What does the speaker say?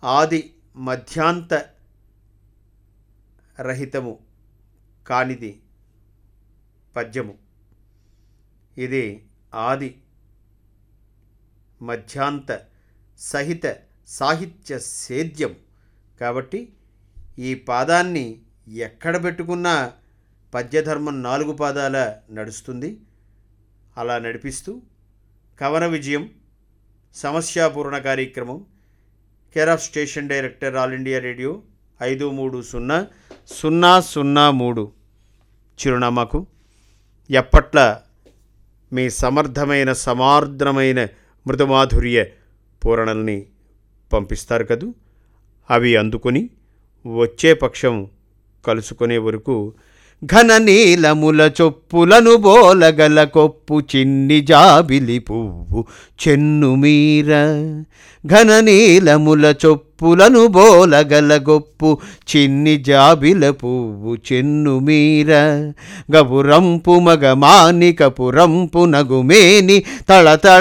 ఆది మధ్యాంత రహితము కానిది పద్యము ఇది ఆది మధ్యాంత సహిత సాహిత్య సేద్యం కాబట్టి ఈ పాదాన్ని ఎక్కడ పెట్టుకున్నా పద్యధర్మం నాలుగు పాదాల నడుస్తుంది అలా నడిపిస్తూ కవన విజయం సమస్యాపూర్ణ కార్యక్రమం care of station director all India radio ఐదు మూడు సున్నా సున్నా సున్నా మూడు చిరునామాకు ఎప్పట్ల మీ సమర్థమైన సమార్ద్రమైన మృదుమాధుర్య పూరణల్ని పంపిస్తారు కదూ అవి అందుకొని వచ్చే పక్షం కలుసుకునే వరకు ఘన నీలముల చొప్పులను బోలగల కొప్పు చిన్ని జాబిలి పువ్వు చెన్నుమీర ఘన నీలముల చొప్పులను బోలగల గొప్పు చిన్ని జాబిల పువ్వు చెన్నుమీర గబురంపు మగ మానికపురంపు నగుమేని తళతళ